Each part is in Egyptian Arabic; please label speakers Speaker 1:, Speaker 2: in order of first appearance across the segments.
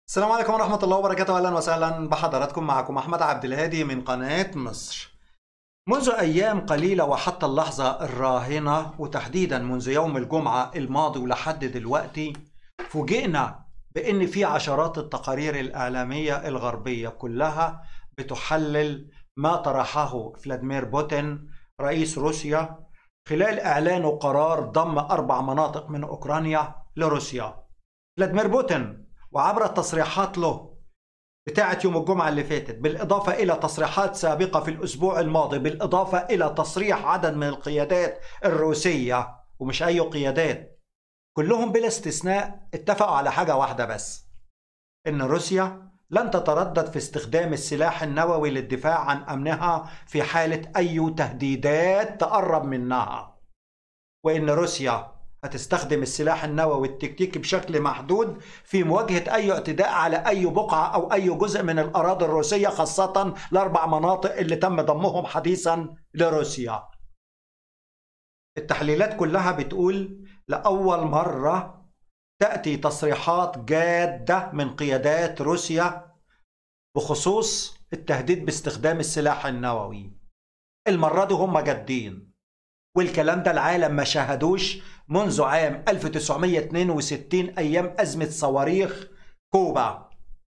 Speaker 1: السلام عليكم ورحمة الله وبركاته أهلا وسهلا بحضراتكم معكم أحمد عبد الهادي من قناة مصر منذ أيام قليلة وحتى اللحظة الراهنة وتحديدا منذ يوم الجمعة الماضي ولحد دلوقتي فوجئنا بأن في عشرات التقارير الإعلامية الغربية كلها بتحلل ما طرحه فلاديمير بوتين رئيس روسيا خلال إعلانه قرار ضم أربع مناطق من أوكرانيا لروسيا فلاديمير بوتين وعبر التصريحات له بتاعة يوم الجمعة اللي فاتت بالإضافة إلى تصريحات سابقة في الأسبوع الماضي بالإضافة إلى تصريح عدد من القيادات الروسية ومش أي قيادات كلهم بلا استثناء اتفقوا على حاجة واحدة بس إن روسيا لن تتردد في استخدام السلاح النووي للدفاع عن أمنها في حالة أي تهديدات تقرب منها وإن روسيا هتستخدم السلاح النووي التكتيكي بشكل محدود في مواجهة أي اعتداء على أي بقعة أو أي جزء من الأراضي الروسية خاصة الأربع مناطق اللي تم ضمهم حديثا لروسيا التحليلات كلها بتقول لأول مرة تأتي تصريحات جادة من قيادات روسيا بخصوص التهديد باستخدام السلاح النووي المرة دي هم جادين والكلام ده العالم ما شاهدوش منذ عام 1962 أيام أزمة صواريخ كوبا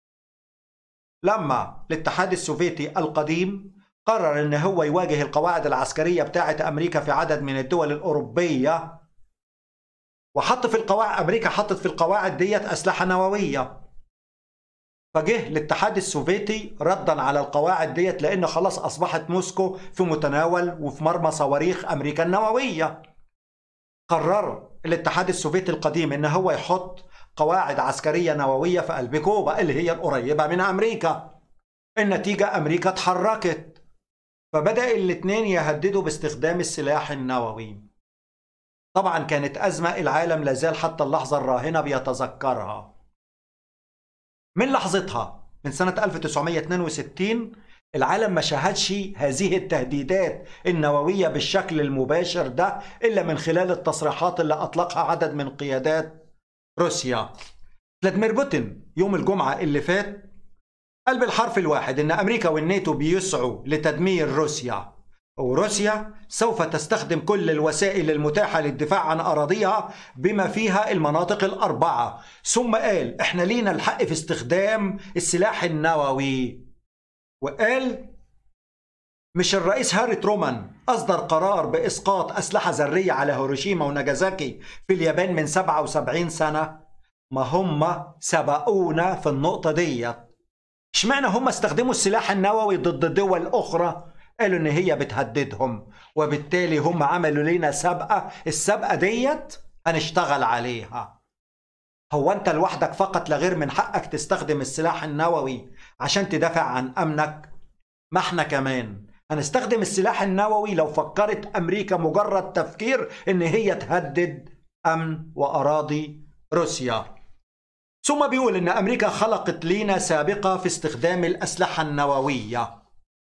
Speaker 1: لما الاتحاد السوفيتي القديم قرر ان هو يواجه القواعد العسكرية بتاعة امريكا في عدد من الدول الاوروبية وحط في القواعد امريكا حطت في القواعد ديت اسلحة نووية فجه الاتحاد السوفيتي ردا على القواعد ديت لان خلاص اصبحت موسكو في متناول وفي مرمى صواريخ امريكا النوويه قرر الاتحاد السوفيتي القديم ان هو يحط قواعد عسكريه نوويه في قلب كوبا اللي هي القريبه من امريكا النتيجه امريكا اتحركت فبدا الاثنين يهددوا باستخدام السلاح النووي طبعا كانت ازمه العالم لازال حتى اللحظه الراهنه بيتذكرها من لحظتها من سنة 1962 العالم ما شاهدش هذه التهديدات النووية بالشكل المباشر ده إلا من خلال التصريحات اللي أطلقها عدد من قيادات روسيا فلاديمير بوتين يوم الجمعة اللي فات قال بالحرف الواحد إن أمريكا والناتو بيسعوا لتدمير روسيا وروسيا سوف تستخدم كل الوسائل المتاحة للدفاع عن أراضيها بما فيها المناطق الأربعة ثم قال إحنا لينا الحق في استخدام السلاح النووي وقال مش الرئيس هاري ترومان أصدر قرار بإسقاط أسلحة ذرية على هيروشيما وناجازاكي في اليابان من 77 سنة ما هم سبقونا في النقطة ديت اشمعنى هم استخدموا السلاح النووي ضد دول أخرى قالوا ان هي بتهددهم وبالتالي هم عملوا لنا سابقه السابقه ديت هنشتغل عليها هو انت لوحدك فقط لا غير من حقك تستخدم السلاح النووي عشان تدافع عن امنك ما احنا كمان هنستخدم السلاح النووي لو فكرت امريكا مجرد تفكير ان هي تهدد امن واراضي روسيا ثم بيقول ان امريكا خلقت لينا سابقه في استخدام الاسلحه النوويه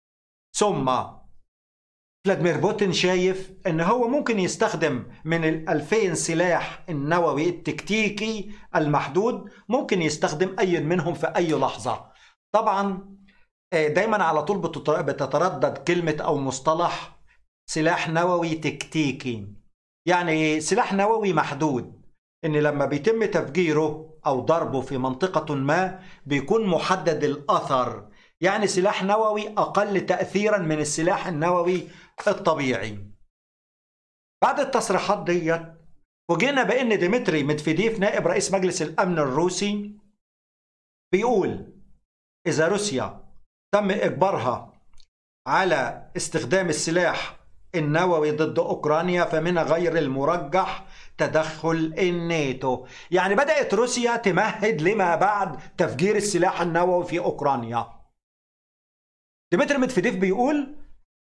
Speaker 1: ثم فلاديمير بوتين شايف ان هو ممكن يستخدم من ال 2000 سلاح النووي التكتيكي المحدود ممكن يستخدم اي منهم في اي لحظه طبعا دايما على طول بتتردد كلمه او مصطلح سلاح نووي تكتيكي يعني سلاح نووي محدود ان لما بيتم تفجيره او ضربه في منطقه ما بيكون محدد الاثر يعني سلاح نووي أقل تأثيرا من السلاح النووي الطبيعي بعد التصريحات ديت فوجئنا بأن ديمتري مدفيديف نائب رئيس مجلس الأمن الروسي بيقول إذا روسيا تم إجبارها على استخدام السلاح النووي ضد أوكرانيا فمن غير المرجح تدخل الناتو يعني بدأت روسيا تمهد لما بعد تفجير السلاح النووي في أوكرانيا ديمتري مدفيديف بيقول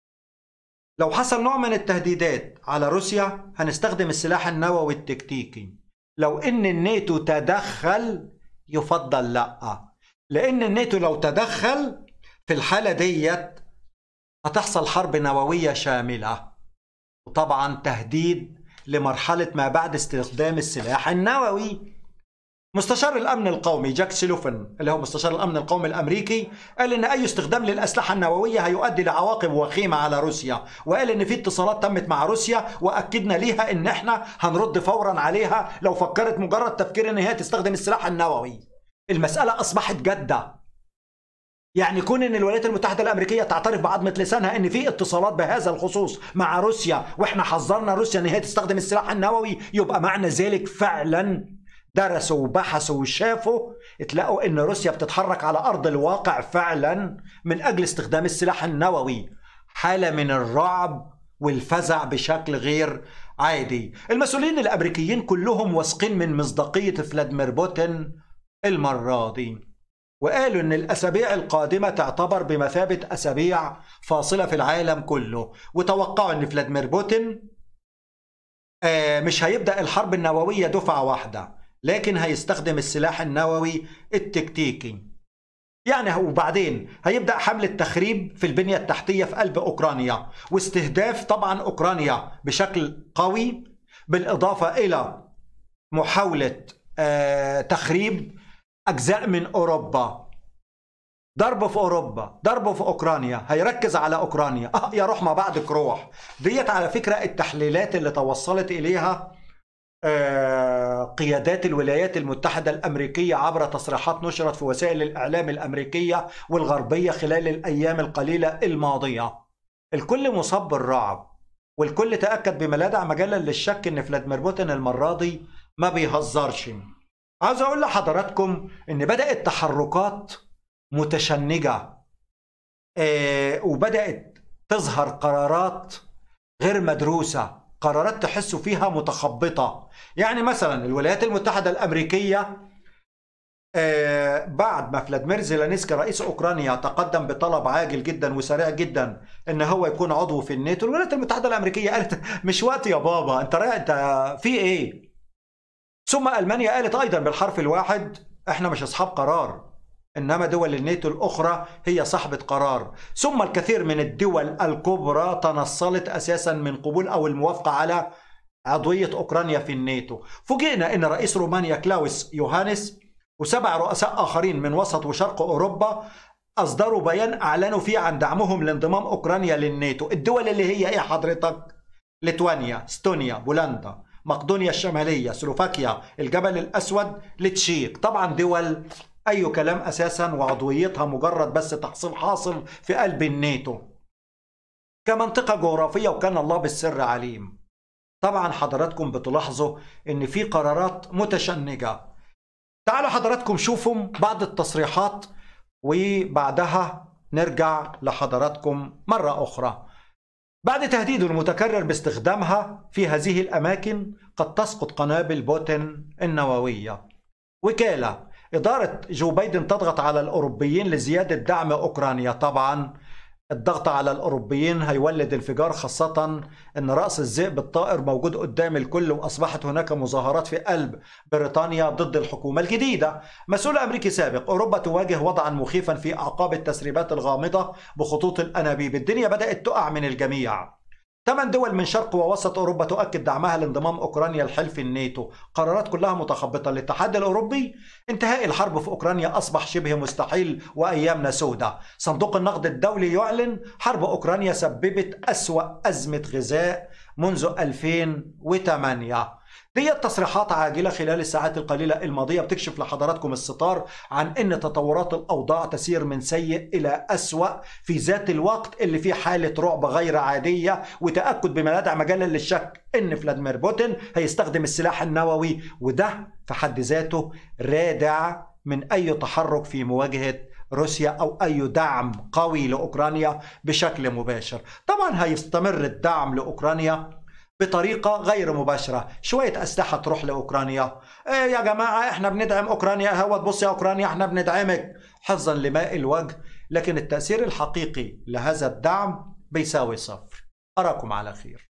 Speaker 1: لو حصل نوع من التهديدات على روسيا هنستخدم السلاح النووي التكتيكي لو ان الناتو تدخل يفضل لا لان الناتو لو تدخل في الحالة ديت هتحصل حرب نووية شاملة وطبعا تهديد لمرحلة ما بعد استخدام السلاح النووي مستشار الامن القومي جاك سيلوفن اللي هو مستشار الامن القومي الامريكي قال ان اي استخدام للاسلحه النوويه هيؤدي لعواقب وخيمه على روسيا وقال ان في اتصالات تمت مع روسيا واكدنا ليها ان احنا هنرد فورا عليها لو فكرت مجرد تفكير ان هي تستخدم السلاح النووي المساله اصبحت جاده يعني كون ان الولايات المتحده الامريكيه تعترف بعظمه لسانها ان في اتصالات بهذا الخصوص مع روسيا واحنا حذرنا روسيا ان هي تستخدم السلاح النووي يبقى معنى ذلك فعلا درسوا وبحثوا وشافوا تلاقوا ان روسيا بتتحرك على ارض الواقع فعلا من اجل استخدام السلاح النووي حاله من الرعب والفزع بشكل غير عادي المسؤولين الامريكيين كلهم واثقين من مصداقيه فلاديمير بوتين المره دي وقالوا ان الاسابيع القادمه تعتبر بمثابه اسابيع فاصله في العالم كله وتوقعوا ان فلاديمير بوتين آه، مش هيبدا الحرب النوويه دفعه واحده لكن هيستخدم السلاح النووي التكتيكي يعني وبعدين هيبدا حمله تخريب في البنيه التحتيه في قلب اوكرانيا واستهداف طبعا اوكرانيا بشكل قوي بالاضافه الى محاوله آه، تخريب اجزاء من اوروبا ضرب في اوروبا ضرب في اوكرانيا هيركز على اوكرانيا اه يا روح ما بعدك روح ديت على فكره التحليلات اللي توصلت اليها آه، قيادات الولايات المتحدة الأمريكية عبر تصريحات نشرت في وسائل الإعلام الأمريكية والغربية خلال الأيام القليلة الماضية الكل مصاب بالرعب والكل تأكد بما لا داعي مجالا للشك إن فلاديمير بوتين المرة دي ما بيهزرش عاوز أقول لحضراتكم إن بدأت تحركات متشنجة آه، وبدأت تظهر قرارات غير مدروسة قرارات تحسوا فيها متخبطة يعني مثلا الولايات المتحدة الأمريكية آه بعد ما فلاديمير زيلانسكي رئيس اوكرانيا تقدم بطلب عاجل جدا وسريع جدا ان هو يكون عضو في الناتو الولايات المتحده الامريكيه قالت مش وقت يا بابا انت رايح انت في ايه ثم المانيا قالت ايضا بالحرف الواحد احنا مش اصحاب قرار انما دول الناتو الاخرى هي صاحبه قرار ثم الكثير من الدول الكبرى تنصلت اساسا من قبول او الموافقه على عضويه اوكرانيا في الناتو فوجئنا ان رئيس رومانيا كلاوس يوهانس وسبع رؤساء اخرين من وسط وشرق اوروبا اصدروا بيان اعلنوا فيه عن دعمهم لانضمام اوكرانيا للناتو الدول اللي هي ايه حضرتك ليتوانيا ستونيا بولندا مقدونيا الشمالية سلوفاكيا الجبل الأسود لتشيك طبعا دول أي كلام أساسا وعضويتها مجرد بس تحصيل حاصل في قلب الناتو كمنطقة جغرافية وكان الله بالسر عليم طبعا حضراتكم بتلاحظوا ان في قرارات متشنجة تعالوا حضراتكم شوفوا بعض التصريحات وبعدها نرجع لحضراتكم مرة أخرى بعد تهديده المتكرر باستخدامها في هذه الأماكن قد تسقط قنابل بوتين النووية وكالة إدارة جو بايدن تضغط على الأوروبيين لزيادة دعم أوكرانيا طبعا الضغط على الأوروبيين هيولد انفجار خاصة أن رأس الذئب الطائر موجود قدام الكل وأصبحت هناك مظاهرات في قلب بريطانيا ضد الحكومة الجديدة مسؤول أمريكي سابق أوروبا تواجه وضعا مخيفا في أعقاب التسريبات الغامضة بخطوط الأنابيب الدنيا بدأت تقع من الجميع ثمان دول من شرق ووسط اوروبا تؤكد دعمها لانضمام اوكرانيا لحلف الناتو، قرارات كلها متخبطه، الاتحاد الاوروبي انتهاء الحرب في اوكرانيا اصبح شبه مستحيل وايامنا سودة، صندوق النقد الدولي يعلن حرب اوكرانيا سببت اسوأ ازمه غذاء منذ 2008 دي تصريحات عاجلة خلال الساعات القليلة الماضية بتكشف لحضراتكم الستار عن أن تطورات الأوضاع تسير من سيء إلى أسوأ في ذات الوقت اللي فيه حالة رعب غير عادية وتأكد بما لا داعي مجالا للشك أن فلاديمير بوتين هيستخدم السلاح النووي وده في حد ذاته رادع من أي تحرك في مواجهة روسيا او اي دعم قوي لاوكرانيا بشكل مباشر طبعا هيستمر الدعم لاوكرانيا بطريقة غير مباشرة شوية أسلحة تروح لأوكرانيا إيه يا جماعة إحنا بندعم أوكرانيا هو تبص يا أوكرانيا إحنا بندعمك حفظا لماء الوجه لكن التأثير الحقيقي لهذا الدعم بيساوي صفر أراكم على خير